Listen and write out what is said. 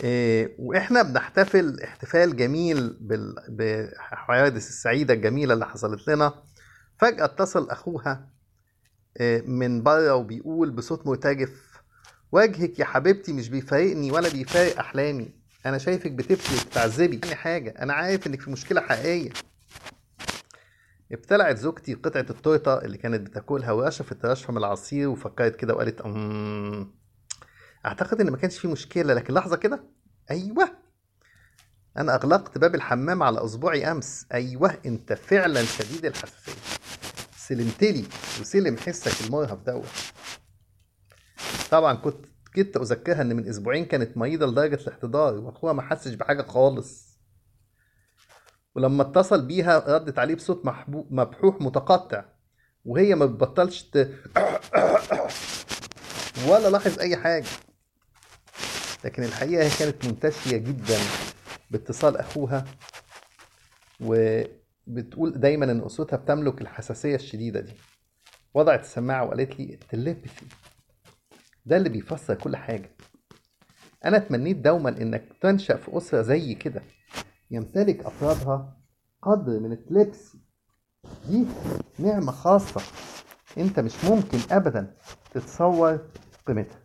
إيه، واحنا بنحتفل احتفال جميل بال- بالحوادث السعيدة الجميلة اللي حصلت لنا فجأة اتصل اخوها إيه، من بره وبيقول بصوت مرتجف وجهك يا حبيبتي مش بيفارقني ولا بيفارق احلامي انا شايفك بتبكي وبتعذبي يعني حاجة انا عارف انك في مشكلة حقيقية ابتلعت زوجتي قطعة التورتة اللي كانت بتاكلها ورشفت رشفة من العصير وفكرت كده وقالت أمم اعتقد ان ما كانش في مشكله لكن لحظه كده ايوه انا اغلقت باب الحمام على اصبعي امس ايوه انت فعلا شديد الحساسيه سلمتلي وسلم حسك المرهف دوت طبعا كنت كنت اذكرها ان من اسبوعين كانت مريضه لدرجه الاحتضار واخوها ما حسش بحاجه خالص ولما اتصل بيها ردت عليه بصوت محبو- مبحوح متقطع وهي ما بتبطلش ت... ولا لاحظ اي حاجه لكن الحقيقة هي كانت منتشية جدا باتصال أخوها وبتقول دايما إن أسرتها بتملك الحساسية الشديدة دي وضعت السماعة وقالت لي التليبثي ده اللي بيفسر كل حاجة أنا تمنيت دوما إنك تنشأ في أسرة زي كده يمتلك أفرادها قدر من التليبسي دي نعمة خاصة أنت مش ممكن أبدا تتصور قيمتها